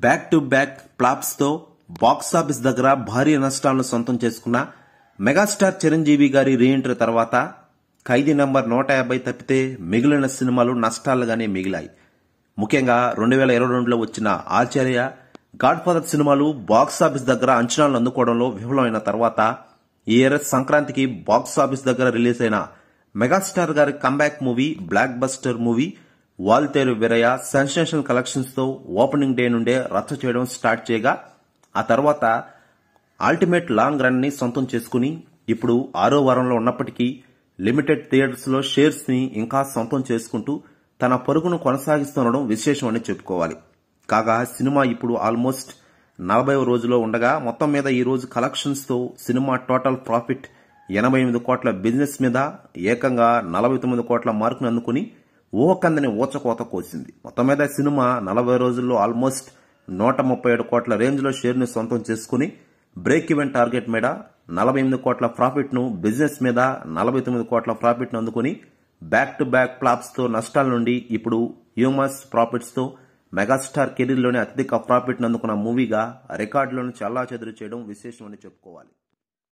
back to back flops తో box office దగ్గర భారీ నష్టాలను సొంతం చేసుకున్న మెగాస్టార్ చిరంజీవి గారి రీఎంట్రీ తర్వాత ఖైదీ నంబర్ నూట యాభై తప్పితే మిగిలిన సినిమాలు నష్టాలుగానే మిగిలాయి ముఖ్యంగా రెండు వేల ఇరవై రెండులో వచ్చిన ఆచార్య గాడ్ ఫాదర్ సినిమాలు బాక్సాఫీస్ దగ్గర అంచనాలను అందుకోవడంలో విఫలమైన తర్వాత ఈ ఇయర్ సంక్రాంతికి బాక్సాఫీస్ దగ్గర రిలీజ్ అయిన మెగాస్టార్ గారి comeback movie blockbuster movie Waltair Veerayya sensation collections తో ఓపెనింగ్ డే నుండే రచ్చ చేయడం స్టార్ట్ చేయగా ఆ తర్వాత అల్టిమేట్ లాంగ్ రన్ ని సొంతం చేసుకుని ఇప్పుడు ఆరో వారంలో ఉన్నప్పటికీ లిమిటెడ్ థియేటర్స్ లో షేర్స్ ని ఇంకా సొంతం చేసుకుంటూ తన పరుగును కొనసాగిస్తుండడం విశేషం అని చెప్పుకోవాలి కాగా సినిమా ఇప్పుడు ఆల్మోస్ట్ నలభై రోజులో ఉండగా మొత్తం మీద ఈ రోజు కలెక్షన్స్ తో సినిమా టోటల్ ప్రాఫిట్ ఎనభై ఎనిమిది కోట్ల బిజినెస్ మీద ఏకంగా నలభై తొమ్మిది కోట్ల మార్కును అందుకుని ఊహకందని ఊచకోత కోసింది మొత్తం మీద సినిమా నలభై రోజుల్లో ఆల్మోస్ట్ నూట ముప్పై ఏడు కోట్ల రేంజ్ లో షేర్ ని సొంతం చేసుకుని బ్రేక్ ఈవెన్ టార్గెట్ మీద నలభై ఎనిమిది కోట్ల ప్రాఫిట్ ను బిజినెస్ మీద నలభై తొమ్మిది కోట్ల ప్రాఫిట్ ను అందుకుని బ్యాక్ టు బ్యాక్ ఫ్లాప్స్ తో నష్టాల నుండి ఇప్పుడు హ్యూమస్ ప్రాఫిట్స్ తో మెగాస్టార్ కెరీర్ లోనే అత్యధిక ప్రాఫిట్ ను అందుకున్న మూవీగా రికార్డులను చల్లా చెదురు చేయడం విశేషం అని చెప్పుకోవాలి